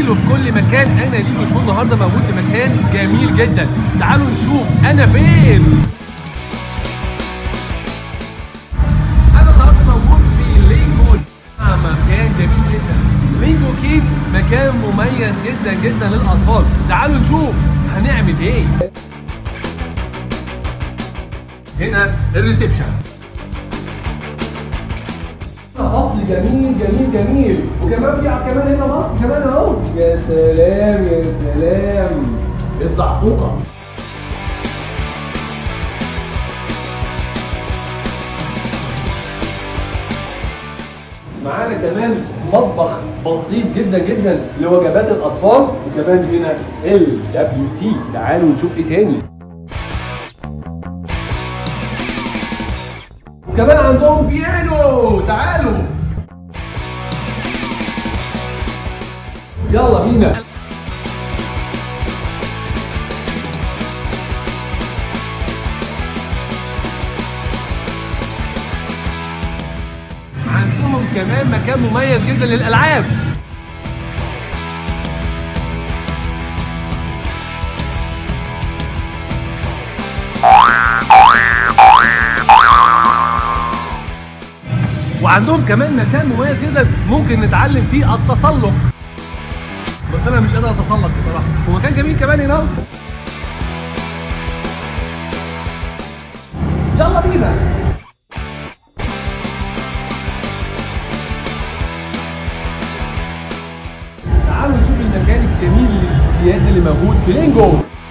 ليلو في كل مكان انا ليلو شو النهارده موجود في مكان جميل جدا تعالوا نشوف انا فين انا النهارده موجود في لينجو آه، مكان جميل جدا لينجو كيدز مكان مميز جدا جدا للاطفال تعالوا نشوف هنعمل ايه هنا الريسبشن فصل جميل جميل جميل وكمان في كمان هنا مصر كمان اهو يا سلام يا سلام الضعفوقه معانا كمان مطبخ بسيط جدا جدا لوجبات الاطفال وكمان هنا ال دبليو سي تعالوا نشوف ايه تاني وكمان عندهم بيانو تعالوا يلا بينا عندهم كمان مكان مميز جدا للالعاب وعندهم كمان مكان مميز جدا ممكن نتعلم فيه التسلق بس انا مش قادر اتسلق بصراحه ومكان جميل كمان هنا يلا بينا تعالوا نشوف المكان الجميل السياحي اللي موجود في لينجو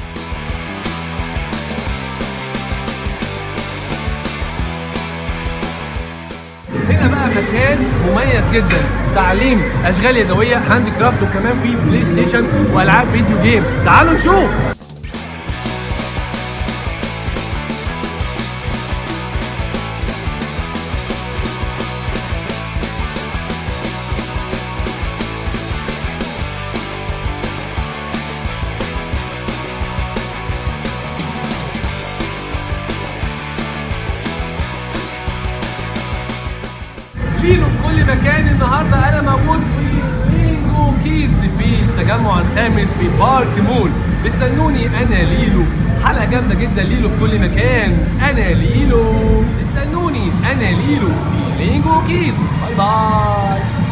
هنا بقى مكان مميز جدا تعليم اشغال يدويه هاند كرافت وكمان في بلاي ستيشن والعاب فيديو جيم تعالوا نشوف لينو في كل مكان النهارده انا موجود في لينجو كيدز في التجمع الخامس في بارك مول استنوني انا ليلو حلقه جامده جدا ليلو في كل مكان انا ليلو استنوني انا ليلو في لينجو كيدز باي باي